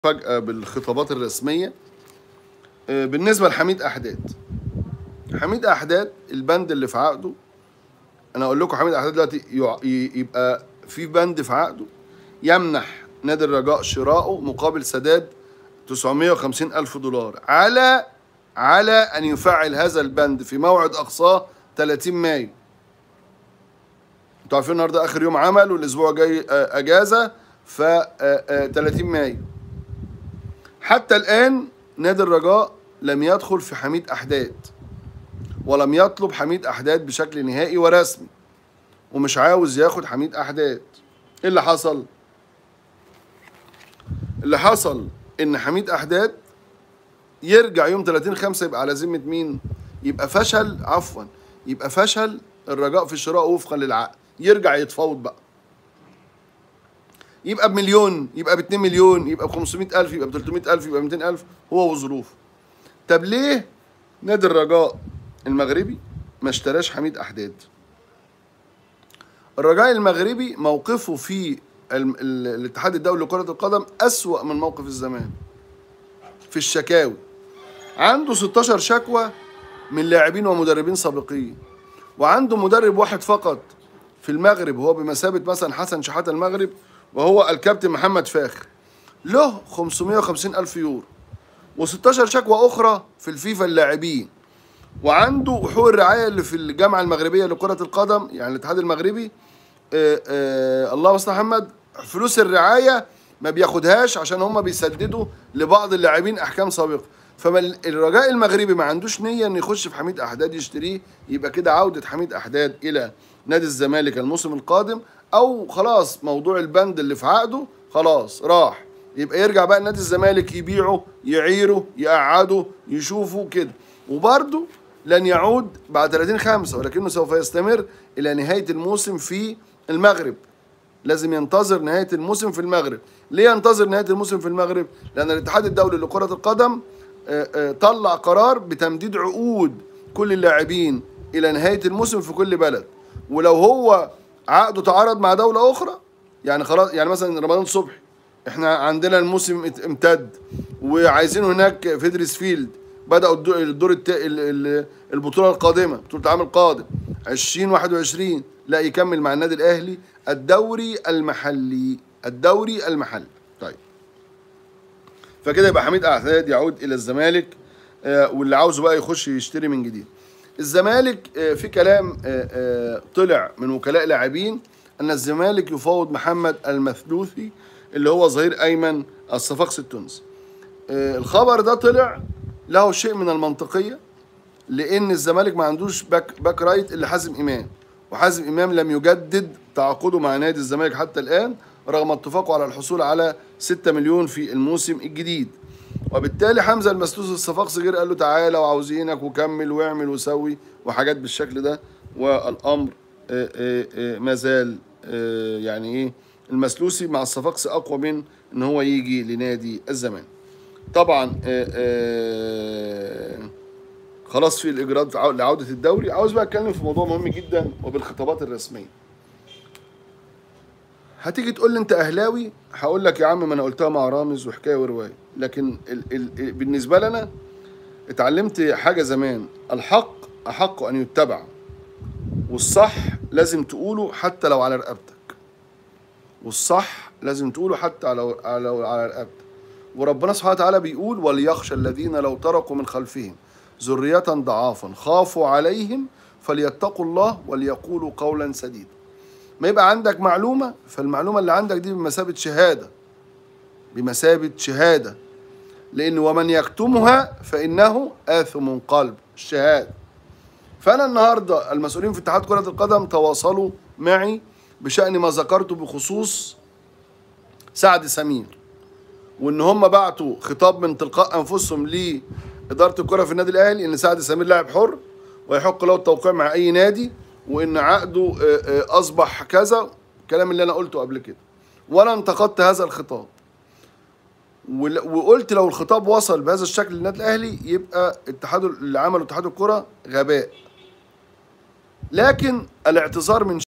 فجأة بالخطابات الرسمية آه، بالنسبة لحميد أحداد حميد أحداد البند اللي في عقده أنا أقول لكم حميد أحداد دلوقتي يع- ي- يبقى في بند في عقده يمنح نادي الرجاء شراؤه مقابل سداد 950 ألف دولار على على أن يفعل هذا البند في موعد أقصاه 30 مايو انتوا عارفين النهارده آخر يوم عمل والأسبوع الجاي آه، أجازة ف آه، آه، 30 مايو حتى الآن نادي الرجاء لم يدخل في حميد أحداد ولم يطلب حميد أحداد بشكل نهائي ورسمي ومش عاوز ياخد حميد أحداد إيه اللي حصل؟ اللي حصل إن حميد أحداد يرجع يوم 30 5 يبقى على ذمة مين؟ يبقى فشل عفوا يبقى فشل الرجاء في الشراء وفقا للعقد يرجع يتفاوض بقى يبقى بمليون يبقى ب 2 مليون يبقى ب 500 ألف يبقى ب 300 ألف يبقى ب 200 ألف هو وظروفه طب ليه نادي الرجاء المغربي ما اشتراش حميد أحداد الرجاء المغربي موقفه في ال- ال- الاتحاد الدولي لكرة القدم أسوأ من موقف الزمان في الشكاوي عنده 16 شكوى من لاعبين ومدربين سابقين وعنده مدرب واحد فقط في المغرب هو بمثابة مثلا حسن شحاتة المغرب وهو الكابتن محمد فاخر له 550 ألف يورو و16 شكوى أخرى في الفيفا اللاعبين وعنده حقوق الرعاية اللي في الجامعة المغربية لكرة القدم يعني الاتحاد المغربي آه آه الله يصلح محمد فلوس الرعاية ما بياخدهاش عشان هم بيسددوا لبعض اللاعبين أحكام سابقة فالرجاء المغربي ما عندوش نية إنه يخش في حميد أحداد يشتريه يبقى كده عودة حميد أحداد إلى نادي الزمالك الموسم القادم أو خلاص موضوع البند اللي في عقده خلاص راح يبقى يرجع بقى نادي الزمالك يبيعه يعيره يقعده يشوفه كده وبرده لن يعود بعد 30 5 ولكنه سوف يستمر الى نهايه الموسم في المغرب لازم ينتظر نهايه الموسم في المغرب ليه ينتظر نهايه الموسم في المغرب لان الاتحاد الدولي لكره القدم آه، آه، طلع قرار بتمديد عقود كل اللاعبين الى نهايه الموسم في كل بلد ولو هو عقده تعارض مع دوله اخرى يعني خلاص يعني مثلا رمضان صبحي احنا عندنا الموسم ات- امتد وعايزين هناك في دريسفيلد بدأوا الدو- الدور الت... ال- ال- البطولة القادمة بطولة العام القادم 2021 لا يكمل مع النادي الأهلي الدوري المحلي الدوري المحلي طيب فكده يبقى حميد أعتاد يعود إلى الزمالك آه، واللي عاوزه بقى يخش يشتري من جديد الزمالك آه، في كلام آه، آه، طلع من وكلاء لاعبين أن الزمالك يفاوض محمد المثلوثي اللي هو ظهير أيمن الصفاقسي التونسي آه، الخبر ده طلع له شيء من المنطقية لأن الزمالك ما عندوش باك, باك رايت إلا حازم إمام وحازم إمام لم يجدد تعاقده مع نادي الزمالك حتى الآن رغم اتفاقه على الحصول على 6 مليون في الموسم الجديد وبالتالي حمزة المسلوس الصفاقسي غير قال له تعالى وعاوزينك وكمل واعمل وسوي وحاجات بالشكل ده والأمر آه، آه، آه، ما زال آه، يعني إيه المسلوسي مع الصفاقسي أقوى من إن هو يجي لنادي الزمالك طبعا آه، آه، خلاص في الاجراءات عو- لعوده الدوري عاوز بقى اتكلم في موضوع مهم جدا وبالخطابات الرسميه هتيجي تقول لي انت اهلاوي هقول لك يا عم ما انا قلتها مع رامز وحكايه وروايه لكن ال ال بالنسبه لنا اتعلمت حاجه زمان الحق احق ان يتبع والصح لازم تقوله حتى لو على رقبتك والصح لازم تقوله حتى على على على رقبتك وربنا سبحانه وتعالى بيقول وليخشى الذين لو تركوا من خلفهم ذرية ضعافا خافوا عليهم فليتقوا الله وليقولوا قولا سديدا ما يبقى عندك معلومة فالمعلومة اللي عندك دي بمثابة شهادة بمثابة شهادة لأن ومن يكتمها فإنه آثم قلب الشهادة فأنا النهاردة المسؤولين في اتحاد كرة القدم تواصلوا معي بشأن ما ذكرته بخصوص سعد سمير وان هم بعتوا خطاب من تلقاء انفسهم لاداره الكره في النادي الاهلي ان سعد سمير لاعب حر ويحق له التوقيع مع اي نادي وان عقده آه، آه، اصبح كذا الكلام اللي انا قلته قبل كده وانا انتقدت هذا الخطاب ول- وقلت لو الخطاب وصل بهذا الشكل للنادي الاهلي يبقى اتحاد اللي عمله اتحاد الكره غباء لكن الاعتذار من